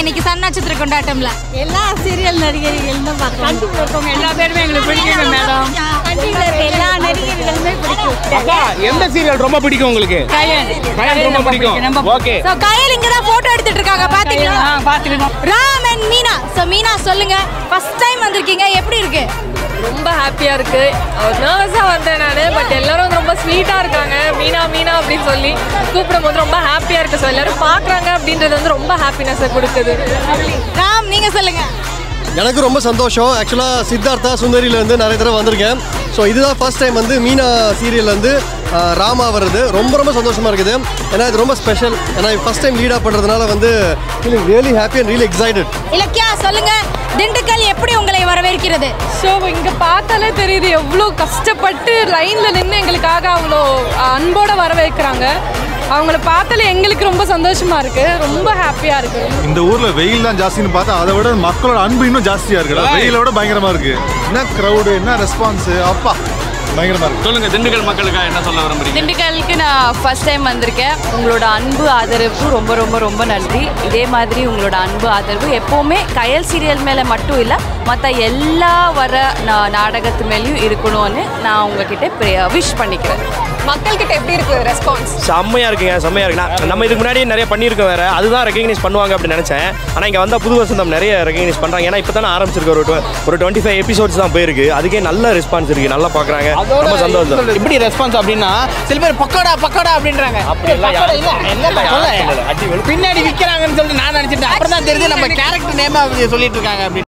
இன்னைக்கு சன் நட்சத்திர கொண்டாட்டம்ல எல்லா சீரியல் நடிகர்கள் தான் பார்க்கலாம் எல்லா பேருமே எங்களுக்கு பிடிக்குங்க மேடம் கண்டிப்பாக இருக்க எல்லா நடிகர்களுமே பிடிக்கும் அக்கா எந்த சீரியல் ரொம்ப பிடிக்கும் உங்களுக்கு கயல் ரொம்ப பிடிக்கும் ஓகே சோ கயல் இங்க தான் போட்டோ எடுத்துட்டு இருக்காங்க பாத்தீங்களா பார்த்துக்கணும் ராம் அண்ட் மீனா சோ மீனா சொல்லுங்க ஃபர்ஸ்ட் டைம் வந்திருக்கீங்க எப்படி இருக்கு ரொம்ப ஹாப்பியாக இருக்கு நர்வஸாக வந்தேன் நான் பட் எல்லாரும் ரொம்ப ஸ்வீட்டாக இருக்காங்க மீனா மீனா அப்படின்னு சொல்லி கூப்பிடும் போது ரொம்ப ஹாப்பியாக இருக்கு ஸோ எல்லாரும் பார்க்குறாங்க அப்படின்றது வந்து ரொம்ப ஹாப்பினஸை கொடுக்குது ராம் நீங்க சொல்லுங்க எனக்கு ரொம்ப சந்தோஷம் ஆக்சுவலாக சித்தார்த்தா சுந்தரியிலேருந்து நிறைய தடவை வந்திருக்கேன் ஸோ இதுதான் ஃபர்ஸ்ட் டைம் வந்து மீனா சீரியல் வந்து ஆஹ், ராமா வருது ரொம்ப ரொம்ப சந்தோஷமாக இருக்குது ஏன்னா இது ரொம்ப ஸ்பெஷல் ஏன்னா ஃபர்ஸ்ட் டைம் லீடாக பண்ணுறதுனால வந்து feeling really happy and really excited Ilakkiya சொல்லுங்க திண்டுக்கல் எப்படி உங்களை வரவேற்கிறது ஸோ இங்கே பார்த்தாலே தெரியுது எவ்வளோ கஷ்டப்பட்டு லைனில் நின்று எங்களுக்காக அவ்வளோ அன்போடு வரவேற்கிறாங்க அவங்கள பார்த்தாலே எங்களுக்கு ரொம்ப சந்தோஷமா இருக்கு ரொம்ப ஹாப்பியாக இருக்கு இந்த ஊர்ல வெயில் தான் ஜாஸ்தின்னு பார்த்தா அதை விட மக்களோட அன்பு இன்னும் ஜாஸ்தியா இருக்குடா வெயிலை விட பயங்கரமா இருக்கு என்ன கிரௌடு என்ன ரெஸ்பான்ஸ் அப்பா பயங்கரமா இருக்கு சொல்லுங்க திண்டுக்கல் மக்களுக்காக என்ன சொல்ல விரும்புறீங்க திண்டுக்கலுக்கு நான் ஃபர்ஸ்ட் டைம் வந்திருக்கேன் உங்களோட அன்பு ஆதரவு ரொம்ப ரொம்ப ரொம்ப நன்றி இதே மாதிரி உங்களோட அன்பு ஆதரவு எப்போவுமே கயல் சீரியல் மேலே மட்டும் இல்லை மற்ற எல்லா வர நா- நாடகத்து மேலேயும் இருக்கணும்னு நான் உங்ககிட்ட விஷ் பண்ணிக்கிறேன் மக்கள்கிட்ட எப்படி இருக்கு ரெஸ்பான்ஸ் செம்மையா இருக்குங்க செம்மையா இருக்கு நான் நம்ம இதுக்கு முன்னாடி நிறைய பண்ணியிருக்கோம் வேற அதுதான் ரெகக்னைஸ் பண்ணுவாங்க அப்படின்னு நினைச்சேன் ஆனால் இங்கே வந்தால் புது வசந்தம் நிறைய ரெகக்னைஸ் பண்ணுறாங்க ஏன்னா இப்போ தானே ஆரம்பிச்சிருக்கு ஒரு tw- ஒரு டுவெண்ட்டி ஃபைவ் எபிசோட்ஸ் தான் போயிருக்கு அதுக்கே நல்ல ரெஸ்பான்ஸ் இருக்கு நல்லா பார்க்குறாங்க ரொம்ப சந்தோஷம் எப்படி ரெஸ்பான்ஸ் அப்படின்னா சில பேர் பக்கோடா பக்கோடா அப்படின்றாங்க அப்படியெல்லாம் பக்கோடா இல்ல யாரும் என்னப்பா இல்ல, சொல்ல யாரும் இல்ல, அடி வெளுத்து. பின்னாடி விக்கிறாங்கன்னு சொல்லிட்டு நான் நினைச்சிட்டேன் அப்புறம் தான் தெரியுது நம்ம கேரக்டர் நேமா சொல்லிட்டு இருக்காங்க அப்படின்னு